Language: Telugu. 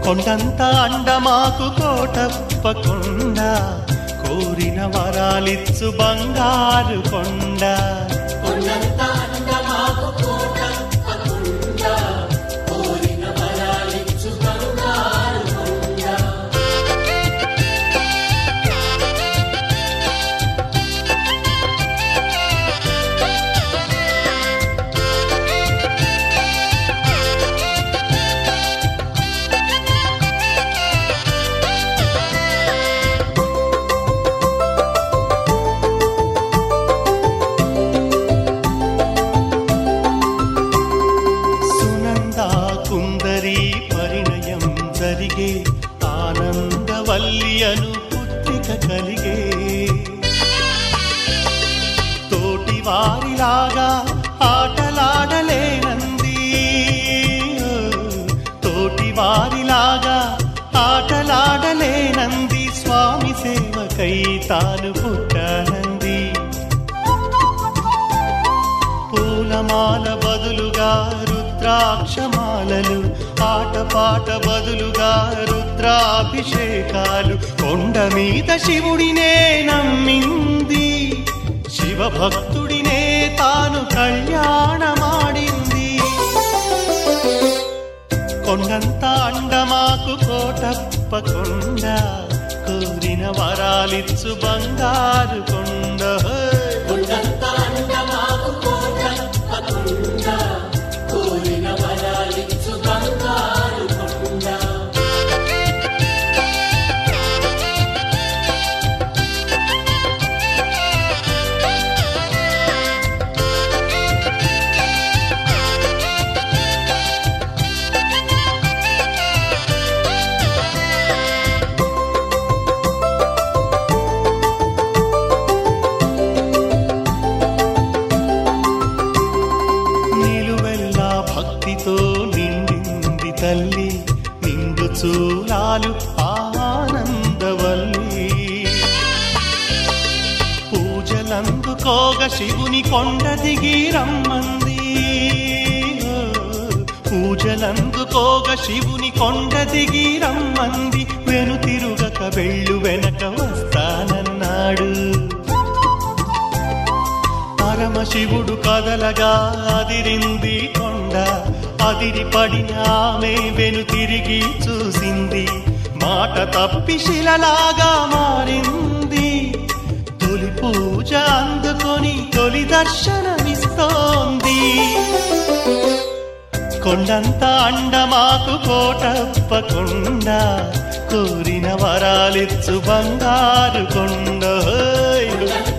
కొండంత అండమాకు కోటప్పకొండ కోరిన వరాలిచ్చు బంగారు కొండ కొండంత అందమాకు కోటప్పకుండ కోరిన వరాలిచ్చు బంగారు కొండ సునందా కుందరి పరిణయం జరిగే ఆనందవల్లి అను పుత్రిక కలిగే తోటి వారిలాగా ఆటలాడలేనంది తోటి వారిలాగా ఆటలాడలేనంది స్వామి సేవకై తాను పుట్టానంది పూలమాల బదులుగా రుద్రాక్షమాలలు ఆటపాట బదులుగా రుద్రాభిషేకాలు కొండ మీద శివుడినే నమ్మింది శివభక్తుడినే తాను కళ్యాణమాడింది కొండంత అండమాకు కోటప్పకొండ కోరిన వరాలిచ్చు బంగారు కొండ హోయ్. కొండంత అందమాకు కోటప్పకుండ కోరిన వరాలిచ్చు బంగారు కొండ నిలువెల్లా భక్తితో నిండింది తల్లి నిండు చూలాలు ఆనందవల్లి పూజలందుకోగ శివుని కొండ దిగి రమ్మంది పూజలందుకోగ శివుని కొండ దిగి రమ్మంది వెను తిరుగక వెళ్ళు వెనక వస్తానన్నాడు పరమశివుడు కదలగా అదిరింది కొండ అదిరి పడిన ఆమె వెను తిరిగి చూసింది మాట తప్పి శిలలాగా మారింది తొలి పూజ అందుకొని తొలి దర్శనమిస్తోంది కొండంత అండమాకు కోటప్పకొండ కోరిన వరాలిచ్చు బంగారు కొండ హోయ్.